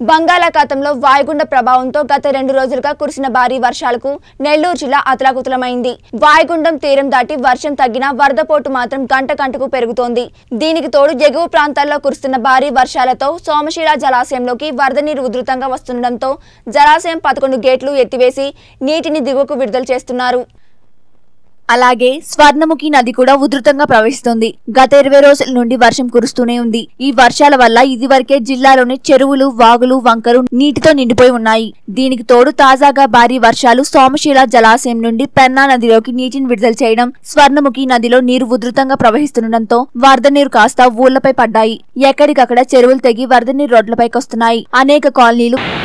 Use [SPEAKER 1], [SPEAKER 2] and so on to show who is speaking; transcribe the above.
[SPEAKER 1] బంగాళాఖాతంలో వాయుగుండ ప్రభావంతో గత రెండు రోజులుగా కురిసిన భారీ వర్షాలకు నెల్లూరు జిల్లా అతలాకుతలమైంది వాయుగుండం తీరం దాటి వర్షం తగ్గినా వరద పోటు మాత్రం గంట గంటకు పెరుగుతోంది దీనికి తోడు ఎగువ ప్రాంతాల్లో కురుస్తున్న భారీ వర్షాలతో సోమశిల జలాశయంలోకి వరద నీరు ఉధృతంగా వస్తుండటంతో జలాశయం పదకొండు గేట్లు ఎత్తివేసి నీటిని దిగువకు విడుదల చేస్తున్నారు అలాగే స్వర్ణముఖి నది కూడా ఉధృతంగా ప్రవహిస్తుంది గత ఇరవై రోజుల నుండి వర్షం కురుస్తూనే ఉంది ఈ వర్షాల వల్ల ఇదివరకే జిల్లాలోని చెరువులు వాగులు వంకలు నీటితో నిండిపోయి ఉన్నాయి దీనికి తోడు తాజాగా భారీ వర్షాలు సోమశిల జలాశయం నుండి పెన్నా నదిలోకి నీటిని విడుదల చేయడం స్వర్ణముఖి నదిలో నీరు ఉధృతంగా ప్రవహిస్తుండటంతో వరద నీరు కాస్త ఊళ్లపై పడ్డాయి ఎక్కడికక్కడ చెరువులు తెగి వరద నీరు రోడ్లపైకి వస్తున్నాయి అనేక కాలనీలు